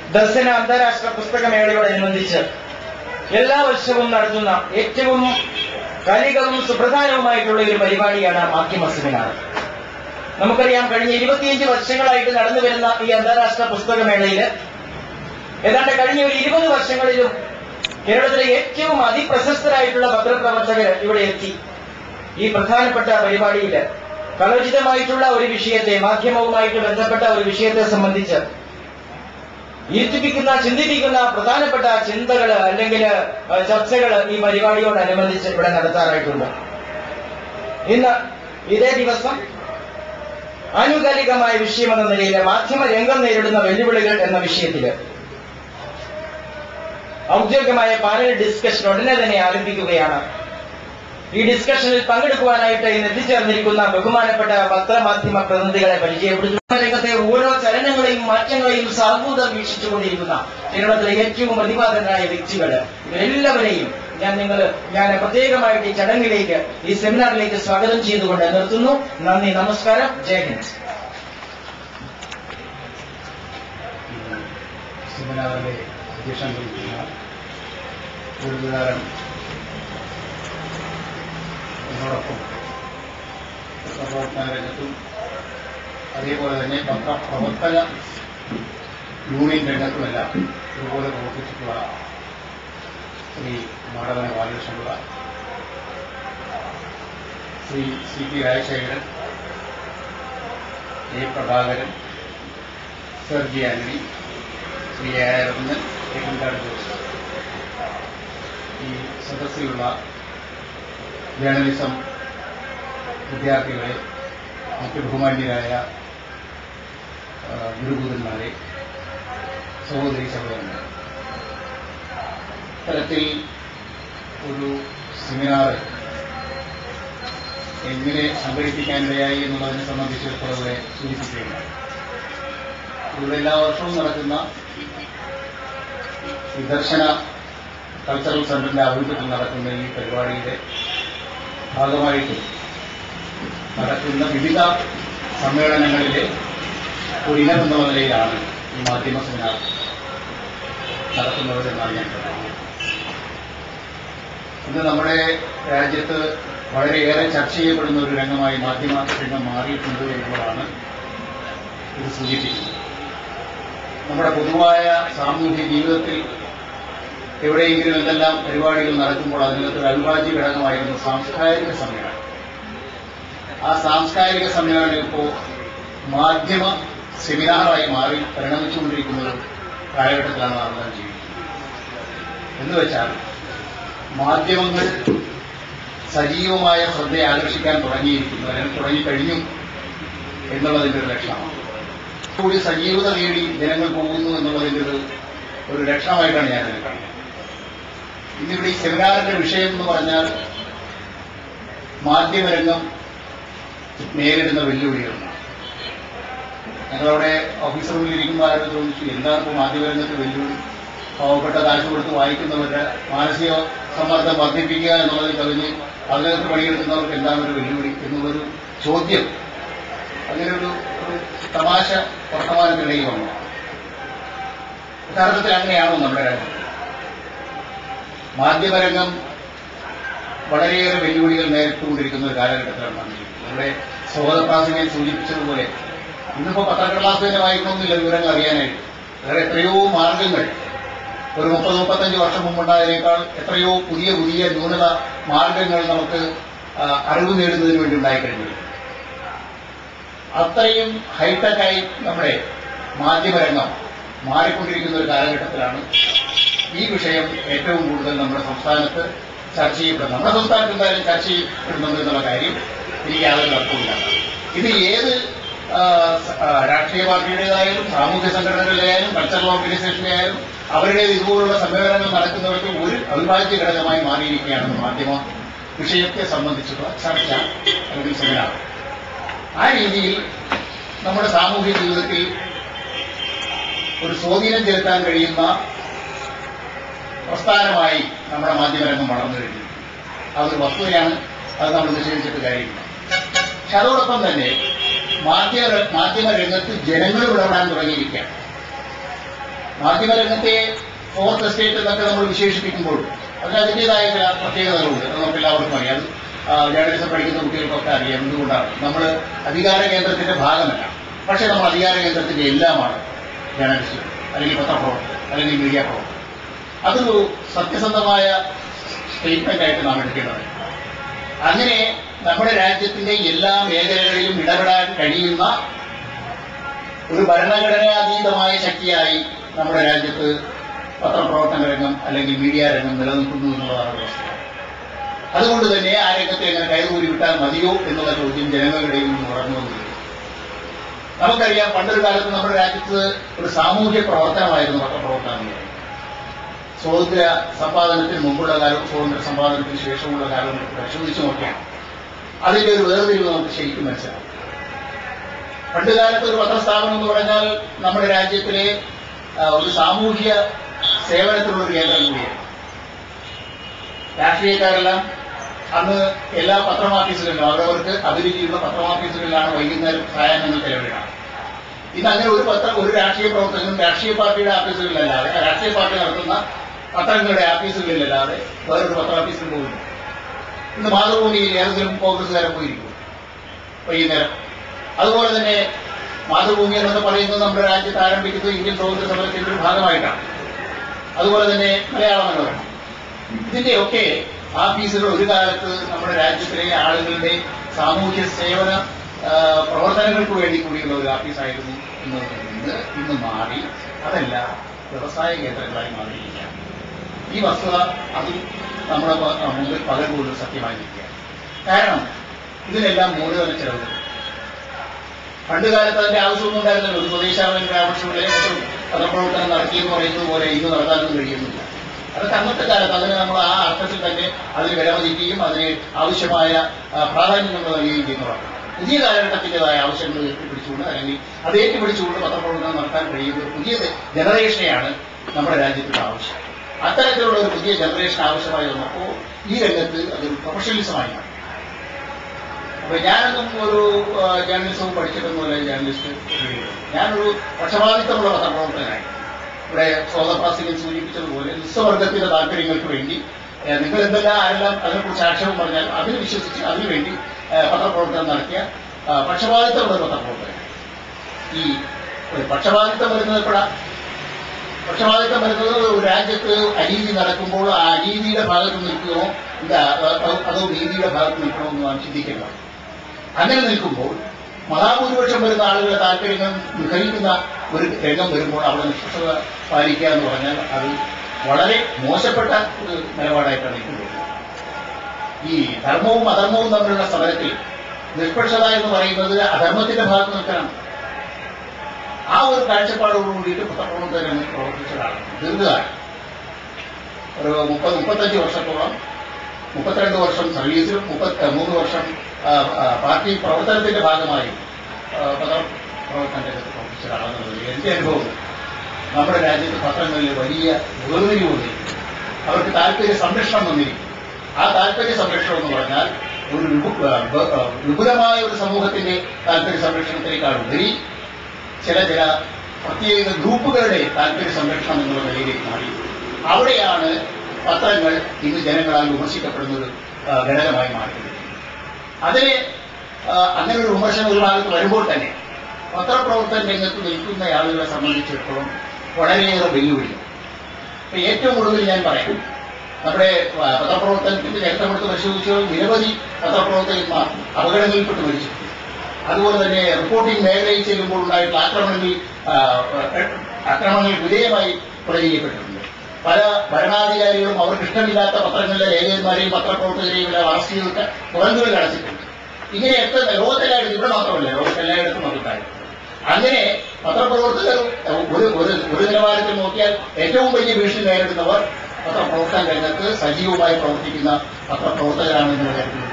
ദർശന അന്താരാഷ്ട്ര പുസ്തകമേളയോടനുബന്ധിച്ച് എല്ലാ വർഷവും നടത്തുന്ന ഏറ്റവും കാലികവും സുപ്രധാനവുമായിട്ടുള്ള ഒരു പരിപാടിയാണ് മാധ്യമ സെമിനാർ നമുക്കറിയാം കഴിഞ്ഞ ഇരുപത്തിയഞ്ച് വർഷങ്ങളായിട്ട് നടന്നു വരുന്ന ഈ അന്താരാഷ്ട്ര പുസ്തകമേളയിൽ ഏതാണ്ട് കഴിഞ്ഞ ഒരു ഇരുപത് വർഷങ്ങളിലും കേരളത്തിലെ ഏറ്റവും അതിപ്രശസ്തരായിട്ടുള്ള പത്രപ്രവർത്തകർ ഇവിടെ എത്തി ഈ പ്രധാനപ്പെട്ട പരിപാടിയിൽ കളോചിതമായിട്ടുള്ള ഒരു വിഷയത്തെ മാധ്യമവുമായിട്ട് ബന്ധപ്പെട്ട ഒരു വിഷയത്തെ സംബന്ധിച്ച് ഈർത്തിപ്പിക്കുന്ന ചിന്തിപ്പിക്കുന്ന പ്രധാനപ്പെട്ട ചിന്തകൾ അല്ലെങ്കിൽ ചർച്ചകൾ ഈ പരിപാടിയോടനുബന്ധിച്ച് ഇവിടെ നടത്താറായിട്ടുണ്ട് ഇന്ന് ഇതേ ദിവസം ആനുകാലികമായ വിഷയമെന്ന നിലയിൽ മാധ്യമ രംഗം നേരിടുന്ന വെല്ലുവിളികൾ എന്ന വിഷയത്തില് ഔദ്യോഗികമായ പാനൽ ഡിസ്കഷൻ ഉടനെ തന്നെ ആരംഭിക്കുകയാണ് ഈ ഡിസ്കഷനിൽ പങ്കെടുക്കുവാനായിട്ട് ഇന്ന് എത്തിച്ചേർന്നിരിക്കുന്ന ബഹുമാനപ്പെട്ട പത്രമാധ്യമ പ്രതിനിധികളെ പരിചയപ്പെടുത്തുന്ന രംഗത്തെ ഓരോ ചലനങ്ങളെയും മാറ്റങ്ങളെയും സാർഭൂതം വീക്ഷിച്ചുകൊണ്ടിരിക്കുന്ന കേരളത്തിലെ ഏറ്റവും പ്രതിപാദനായ വ്യക്തികൾ ഇവരെല്ലാവരെയും ഞാൻ നിങ്ങൾ ഞാൻ പ്രത്യേകമായിട്ട് ഈ ചടങ്ങിലേക്ക് ഈ സെമിനാറിലേക്ക് സ്വാഗതം ചെയ്തുകൊണ്ട് നിർത്തുന്നു നന്ദി നമസ്കാരം ജയ് ഹിന്ദ് സെമിനാറിലെ അധ്യക്ഷൻ വഹിക്കുന്ന കൂടുതലാരം എന്നോടൊപ്പം പത്രപ്രവർത്തന രംഗത്തും അതേപോലെ തന്നെ പത്രപ്രവർത്തക യൂണിയൻ രംഗത്തുമെല്ലാം ഇതുപോലെ പ്രവർത്തിച്ചിട്ടുള്ള Shri Madavana Balakrishnapillai Shri C P Rajasekharan A Prabhakaran Sergi Antony Shri Aravind Ekankad Jose ഈ സദസ്സിലുള്ള ജേർണലിസം വിദ്യാർത്ഥികളെ മറ്റ് ബഹുമാന്യരായ ആ, ഗുരുഭൂതന്മാരെ സഹോദരി സഹോദരന്മാരെ ഇത്തരത്തിൽ ഒരു സെമിനാർ എങ്ങനെ സംഘടിപ്പിക്കാനിടയായി എന്നുള്ളതിനെ സംബന്ധിച്ചിടത്തോളം ഇവിടെ സൂചിപ്പിക്കുകയുണ്ടായി ഇവിടെ എല്ലാ വർഷവും നടക്കുന്ന ഈ ദർശന കൾച്ചറൽ സെന്ററിന്റെ ആഭിമുഖ്യത്തിൽ നടക്കുന്ന ഈ പരിപാടിയുടെ ഭാഗമായിട്ട് നടക്കുന്ന വിവിധ സമ്മേളനങ്ങളിലെ ഒരു ഇനം എന്നുള്ള നിലയിലാണ് ഈ മാധ്യമ സെമിനാർ നടത്തുന്നത് എന്നാണ് ഞാൻ പറയുന്നത് ഇന്ന് നമ്മുടെ രാജ്യത്ത് വളരെയേറെ ചർച്ച ചെയ്യപ്പെടുന്ന ഒരു രംഗമായി മാധ്യമ രംഗം മാറിയിട്ടുണ്ട് എന്നുള്ളതാണ് ഇത് സൂചിപ്പിക്കുന്നത് നമ്മുടെ പൊതുവായ സാമൂഹ്യ ജീവിതത്തിൽ എവിടെയെങ്കിലും എന്തെല്ലാം പരിപാടികൾ നടക്കുമ്പോൾ അതിനകത്ത് ഒരു അവിഭാജ്യ ഘടകമായിരുന്നു സാംസ്കാരിക സമ്മേളനം ആ സാംസ്കാരിക സമ്മേളനം ഇപ്പോൾ മാധ്യമ സെമിനാറായി മാറി പരിണമിച്ചുകൊണ്ടിരിക്കുന്ന ഒരു കാലഘട്ടത്തിലാണ് നാം ജീവിക്കുന്നത് എന്ന് വെച്ചാൽ മാധ്യമങ്ങൾ സജീവമായ ശ്രദ്ധയെ ആകർഷിക്കാൻ തുടങ്ങിയിരിക്കുന്നു അല്ലെങ്കിൽ തുടങ്ങിക്കഴിഞ്ഞു എന്നുള്ളതിന്റെ ഒരു ലക്ഷണമാണ് കൂടി സജീവത നേടി ജനങ്ങൾ പോകുന്നു എന്നുള്ളതിന്റെ ഒരു ഒരു ലക്ഷണമായിട്ടാണ് ഞാൻ ഇതിനെ കാണുന്നത് ഇന്നിവിടെ ഈ സെമിനാറിന്റെ വിഷയം എന്ന് പറഞ്ഞാൽ മാധ്യമരംഗം നേരിടുന്ന വെല്ലുവിളികളാണ് ഞങ്ങളവിടെ ഓഫീസ് റൂമിൽ ഇരിക്കുമ്പോൾ ആരും ചോദിച്ചു എന്താണ് ഇപ്പോൾ മാധ്യമരംഗത്ത് വെല്ലുവിളി പാവപ്പെട്ട കാശ് കൊടുത്ത് വായിക്കുന്നവരുടെ മാനസിക സമ്മർദ്ദം വർദ്ധിപ്പിക്കുക എന്നുള്ളതിൽ കവിഞ്ഞ് അതിനകത്ത് പണിയെടുക്കുന്നവർക്ക് എന്താണ് ഒരു വെല്ലുവിളി എന്നുള്ളൊരു ചോദ്യം അങ്ങനെ ഒരു ഒരു തമാശ വർത്തമാനത്തിനിടയിൽ വന്നു യഥാർത്ഥത്തിൽ അങ്ങനെയാണോ നമ്മുടെ രാജ്യം മാധ്യമരംഗം വളരെയേറെ വെല്ലുവിളികൾ നേരിട്ടുകൊണ്ടിരിക്കുന്ന ഒരു കാലഘട്ടത്തിലാണ് നാം ജീവിക്കുന്നത്. നമ്മുടെ സഹോദരപ്രാസിനെ സൂചിപ്പിച്ചതുപോലെ ഇന്നിപ്പോ പത്രക്കടലാസ് തന്നെ വായിക്കണമെന്നില്ല വിവരങ്ങൾ അറിയാനായിട്ട് വേറെ എത്രയോ മാർഗങ്ങൾ ഒരു മുപ്പത് മുപ്പത്തഞ്ച് വർഷം മുമ്പുണ്ടായതിനേക്കാൾ എത്രയോ പുതിയ പുതിയ ന്യൂനത മാർഗങ്ങൾ നമുക്ക് ആ, അറിവ് നേടുന്നതിന് വേണ്ടി ഉണ്ടായിക്കഴിഞ്ഞു അത്രയും ഹൈടെക്കായി നമ്മുടെ മാധ്യമരംഗം മാറിക്കൊണ്ടിരിക്കുന്ന ഒരു കാലഘട്ടത്തിലാണ് ഈ വിഷയം ഏറ്റവും കൂടുതൽ നമ്മുടെ സംസ്ഥാനത്ത് ചർച്ച ചെയ്യപ്പെടുന്നത് നമ്മുടെ സംസ്ഥാനത്ത് എന്തായാലും ചർച്ച ചെയ്യപ്പെടുന്നുണ്ട് എന്നുള്ള കാര്യം എനിക്ക് യാതൊരു തർക്കമില്ല ഇത് ഏത് ആ, സ- ആ, രാഷ്ട്രീയ പാർട്ടിയുടേതായാലും സാമൂഹ്യ സംഘടനകളുടെയായാലും കൾച്ചറൽ ഓർഗനൈസേഷന്റെ ആയാലും അവരുടെ ഇതുപോലുള്ള സമ്മേളനങ്ങൾ നടക്കുന്നവർക്ക് ഒരു അവിഭാജ്യ ഘടകമായി മാറിയിരിക്കുകയാണ് മാധ്യമ വിഷയത്തെ സംബന്ധിച്ചുള്ള ചർച്ച അല്ലെങ്കിൽ സെമിനാർ ആ രീതിയിൽ നമ്മുടെ സാമൂഹ്യ ജീവിതത്തിൽ ഒരു സ്വാധീനം ചെലുത്താൻ കഴിയുന്ന പ്രസ്ഥാനമായി നമ്മുടെ മാധ്യമരംഗം വളർന്നു കഴിഞ്ഞു അതൊരു വസ്തുതയാണ് അത് നമ്മൾ നിഷേധിച്ചിട്ട് കാര്യമില്ല പക്ഷെ അതോടൊപ്പം തന്നെ മാധ്യമ മാധ്യമ രംഗത്ത് ജനങ്ങൾ ഇടപെടാൻ തുടങ്ങിയിരിക്കുകയാണ് മാധ്യമരംഗത്തെ ഫോർത്ത് എസ്റ്റേറ്റ് എന്നൊക്കെ നമ്മൾ വിശേഷിപ്പിക്കുമ്പോൾ അതിന് അതിൻ്റെതായ ചില പ്രത്യേകതകളുണ്ട് അത് നമുക്ക് എല്ലാവർക്കും അറിയാം അത് ജേർണലിസം പഠിക്കുന്ന കുട്ടികൾക്കൊക്കെ അറിയാം എന്തുകൊണ്ടാണ് നമ്മൾ അധികാര കേന്ദ്രത്തിന്റെ ഭാഗമല്ല പക്ഷേ നമ്മൾ അധികാര കേന്ദ്രത്തിന്റെ എല്ലാമാണ് ജേർണലിസ്റ്റ് അല്ലെങ്കിൽ പത്രപ്രവർത്തകർ അല്ലെങ്കിൽ മീഡിയ പ്രവർത്തകർ അതൊരു സത്യസന്ധമായ സ്റ്റേറ്റ്മെന്റ് ആയിട്ട് നാം എടുക്കേണ്ടത് അങ്ങനെ നമ്മുടെ രാജ്യത്തിന്റെ എല്ലാ മേഖലകളിലും ഇടപെടാൻ കഴിയുന്ന ഒരു ഭരണഘടനാതീതമായ ശക്തിയായി നമ്മുടെ രാജ്യത്ത് പത്രപ്രവർത്തന രംഗം അല്ലെങ്കിൽ മീഡിയ രംഗം നിലനിൽക്കുന്നു എന്നുള്ളതാണ് ഒരു വസ്തുത അതുകൊണ്ട് തന്നെ ആ രംഗത്തെ എങ്ങനെ കയറുകൂടി വിട്ടാൽ മതിയോ എന്നുള്ള ചോദ്യം ജനങ്ങളുടെയിൽ നിന്ന് ഉറന്നു വന്നിരിക്കുന്നു നമുക്കറിയാം പണ്ടൊരു കാലത്ത് നമ്മുടെ രാജ്യത്ത് ഒരു സാമൂഹ്യ പ്രവർത്തനമായിരുന്നു പത്രപ്രവർത്തനം എന്ന് പറയുന്നത് സ്വാതന്ത്ര്യ സമ്പാദനത്തിന് മുമ്പുള്ള കാലവും സ്വാതന്ത്ര്യ സമ്പാദനത്തിന് ശേഷമുള്ള കാലവും നമുക്ക് പരിശോധിച്ച് നോക്കിയാൽ അതിന്റെ ഒരു വേർതിരിവ് നമുക്ക് ശരിക്കും മനസ്സിലാവും പണ്ട് കാലത്ത് ഒരു പത്രസ്ഥാപനം എന്ന് പറഞ്ഞാൽ നമ്മുടെ രാജ്യത്തിലെ ആ, ഒരു സാമൂഹ്യ സേവനത്തിനുള്ള ഒരു കേന്ദ്രം കൂടിയാണ് രാഷ്ട്രീയക്കാരെല്ലാം അന്ന് എല്ലാ പത്രമാഫീസുകളിലും അവരവർക്ക് അഭിരുചിയുള്ള പത്രമാഫീസുകളിലാണ് വൈകുന്നേരം സായാഹ്നങ്ങൾ ചെലവിടാം ഇന്ന് അങ്ങനെ ഒരു പത്ര ഒരു രാഷ്ട്രീയ പ്രവർത്തകനും രാഷ്ട്രീയ പാർട്ടിയുടെ ഓഫീസുകളിലല്ലാതെ രാഷ്ട്രീയ പാർട്ടി നടത്തുന്ന പത്രങ്ങളുടെ ഓഫീസുകളിലല്ലാതെ വേറൊരു പത്രാഫീസിൽ പോകുന്നു ഇന്ന് മാതൃഭൂമിയിൽ ഏതെങ്കിലും കോൺഗ്രസ്സുകാരൻ പോയിരിക്കും വൈകുന്നേരം അതുപോലെ തന്നെ മാതൃഭൂമി എന്നൊക്കെ പറയുന്നത് നമ്മുടെ രാജ്യത്ത് ആരംഭിക്കുന്നത് ഇന്ത്യൻ സ്വാതന്ത്ര്യ സമരത്തിന്റെ ഒരു ഭാഗമായിട്ടാണ് അതുപോലെ തന്നെ മലയാള മനോരമ ഇതിന്റെയൊക്കെ ആഫീസുകൾ ഒരു കാലത്ത് നമ്മുടെ രാജ്യത്തിലെ ആളുകളുടെ സാമൂഹ്യ സേവന ആ, പ്രവർത്തനങ്ങൾക്ക് വേണ്ടി കൂടിയുള്ള ഒരു ആഫീസായിരുന്നു എന്നതിൽ നിന്ന് ഇന്ന് മാറി അതെല്ലാം വ്യവസായ കേന്ദ്രങ്ങളായി മാറിയിരിക്കുകയാണ് ഈ വസ്തുത അതും നമ്മുടെ പ- മുമ്പിൽ പകൽ കൂടുതൽ സത്യമായിരിക്കുകയാണ് കാരണം ഇതിനെല്ലാം മൂലധന ചെലവുകൾ പണ്ട് കാലത്ത് അതിന്റെ ആവശ്യമൊന്നും ഉണ്ടായിരുന്നല്ലോ ഒരു സ്വദേശാഭിമാനി രാമകൃഷ്ണപിള്ളയെ മറ്റും പത്രപ്രവർത്തനം നടത്തിയെന്ന് പറയുന്നത് പോലെ ഇന്ന് നടത്താനൊന്നും കഴിയുന്നില്ല അതൊക്കെ അന്നത്തെ കാലത്ത് അതിന് നമ്മൾ ആ അർത്ഥത്തിൽ തന്നെ അതിന് വിലമതിക്കുകയും അതിന് ആവശ്യമായ ആ, പ്രാധാന്യം നമ്മൾ നൽകുകയും ചെയ്യുന്നതാണ് പുതിയ കാലഘട്ടത്തിൻ്റെതായ ആവശ്യങ്ങൾ പിടിച്ചുകൊണ്ട് അല്ലെങ്കിൽ അത് ഏറ്റുപിടിച്ചുകൊണ്ട് പത്രപ്രവർത്തനം നടത്താൻ കഴിയുന്ന ഒരു പുതിയ ജനറേഷനെയാണ് നമ്മുടെ രാജ്യത്തിന്റെ ആവശ്യം അത്തരത്തിലുള്ള ഒരു പുതിയ ജനറേഷൻ ആവശ്യമായി വന്നപ്പോൾ ഈ രംഗത്ത് അതൊരു പ്രൊഫഷണലിസമായി മാറി അപ്പൊ ഞാനൊന്നും ഒരു ആ, ജേർണലിസവും പഠിച്ചിട്ടൊന്നുമല്ല ജേർണലിസ്റ്റ് ഞാനൊരു പക്ഷപാതിത്വമുള്ള പത്രപ്രവർത്തകനായി ഇവിടെ സ്വതപ്രാസികൾ സൂചിപ്പിച്ചതുപോലെ നിസ്വവർഗത്തിന്റെ താല്പര്യങ്ങൾക്ക് വേണ്ടി ഏ, നിങ്ങൾ എന്തെല്ലാം ആരെല്ലാം അതിനെക്കുറിച്ച് ആക്ഷേപം പറഞ്ഞാൽ അതിന് വിശ്വസിച്ച് അതിനുവേണ്ടി ഏ, പത്രപ്രവർത്തനം നടത്തിയ ആ, പക്ഷപാതിത്വമുള്ള ഒരു പത്രപ്രവർത്തകൻ ഈ ഒരു പക്ഷപാതിത്വം വരുന്നത് എപ്പോഴാണ് പക്ഷപാതിത്വം വരുന്നത് ഒരു രാജ്യത്ത് അനീതി നടക്കുമ്പോൾ ആ അനീതിയുടെ ഭാഗത്ത് നിൽക്കണോ ഇല്ല അതോ- അതോ നീതിയുടെ ഭാഗത്ത് നിൽക്കണോ എന്ന് നാം ചിന്തിക്കേണ്ടതാണ് അങ്ങനെ നിൽക്കുമ്പോൾ മഹാഭൂരിപക്ഷം വരുന്ന ആളുകളുടെ താല്പര്യങ്ങൾ വിഹരിക്കുന്ന ഒരു രംഗം വരുമ്പോൾ അവിടെ നിഷ്പക്ഷത പാലിക്കുക എന്ന് പറഞ്ഞാൽ അത് വളരെ മോശപ്പെട്ട ഒരു നിലപാടായിട്ടാണ് എനിക്ക് തോന്നുന്നത് ഈ ധർമ്മവും അധർമ്മവും തമ്മിലുള്ള സമരത്തിൽ നിഷ്പക്ഷത എന്ന് പറയുന്നത് അധർമ്മത്തിന്റെ ഭാഗത്ത് നിൽക്കാനാണ് ആ ഒരു കാഴ്ചപ്പാടോട് കൂടിയിട്ട് പത്രപ്രവർത്തക രംഗത്ത് പ്രവർത്തിച്ച ഒരാളാണ് ദീർഘകാലം ഒരു മുപ്പത് മുപ്പത്തഞ്ച് വർഷത്തോളം മുപ്പത്തിരണ്ട് വർഷം സർവീസിലും മുപ്പത്തി മൂന്ന് വർഷം ആ, ആ, പാർട്ടി പ്രവർത്തനത്തിന്റെ ഭാഗമായി ആ, പത്രപ്രവർത്തന രംഗത്ത് പ്രവർത്തിച്ച ഒരാളെന്നുള്ളത് എന്റെ അനുഭവം നമ്മുടെ രാജ്യത്ത് പത്രങ്ങളിൽ വലിയ വേർതിരിവ് വന്നിരിക്കും അവർക്ക് താല്പര്യ സംരക്ഷണം വന്നിരിക്കും ആ താല്പര്യ സംരക്ഷണം എന്ന് പറഞ്ഞാൽ ഒരു വിപു- ആ, ബ- ആ, വിപുലമായ ഒരു സമൂഹത്തിന്റെ താല്പര്യ സംരക്ഷണത്തിനേക്കാൾ ഉപരി ചില ചില പ്രത്യേക ഗ്രൂപ്പുകളുടെ താല്പര്യ സംരക്ഷണം എന്നുള്ള നിലയിലേക്ക് മാറി അവിടെയാണ് പത്രങ്ങൾ ഇന്ന് ജനങ്ങളാൽ വിമർശിക്കപ്പെടുന്ന ഒരു ആ, ഘടകമായി മാറിയത് അതിന് ആ, അങ്ങനെ ഒരു വിമർശനം ഒരു ഭാഗത്ത് വരുമ്പോൾ തന്നെ പത്രപ്രവർത്തന രംഗത്ത് നിൽക്കുന്ന ആളുകളെ സംബന്ധിച്ചിടത്തോളം വളരെയേറെ വെല്ലുവിളി ഇപ്പൊ ഏറ്റവും കൂടുതൽ ഞാൻ പറയാം നമ്മുടെ ആ, പത്രപ്രവർത്തനത്തിന്റെ ചരിത്രമെടുത്ത് പരിശോധിച്ചാൽ നിരവധി പത്രപ്രവർത്തകന്മാർ അപകടങ്ങളിൽപ്പെട്ട് മരിച്ചു അതുപോലെ തന്നെ റിപ്പോർട്ടിംഗ് മേഖലയിൽ ചെല്ലുമ്പോൾ ഉണ്ടായിട്ടുള്ള ആക്രമണങ്ങളിൽ ആ, ആക്രമണങ്ങളിൽ വിധേയമായി കൊല ചെയ്യപ്പെട്ടിട്ടുണ്ട് പല ഭരണാധികാരികളും അവർക്ക് ഇഷ്ടമില്ലാത്ത പത്രങ്ങളിലെ ലേഖകന്മാരെയും പത്രപ്രവർത്തകരെയും എല്ലാം അറസ്റ്റ് ചെയ്തിട്ട് പുറന്തുകളിൽ അടച്ചിട്ടുണ്ട് ഇങ്ങനെയൊക്കെ ലോകത്തെല്ലായിടത്തും ഇവിടെ മാത്രമല്ല ലോകത്തെല്ലായിടത്തും അതുണ്ടായിരുന്നു അങ്ങനെ പത്രപ്രവർത്തകർ ഒരു ഒരു ഒരു നിലവാരത്തിൽ നോക്കിയാൽ ഏറ്റവും വലിയ ഭീഷണി നേരിടുന്നവർ പത്രപ്രവർത്തന രംഗത്ത് സജീവമായി പ്രവർത്തിക്കുന്ന പത്രപ്രവർത്തകരാണ് എന്നുള്ള കാര്യത്തിൽ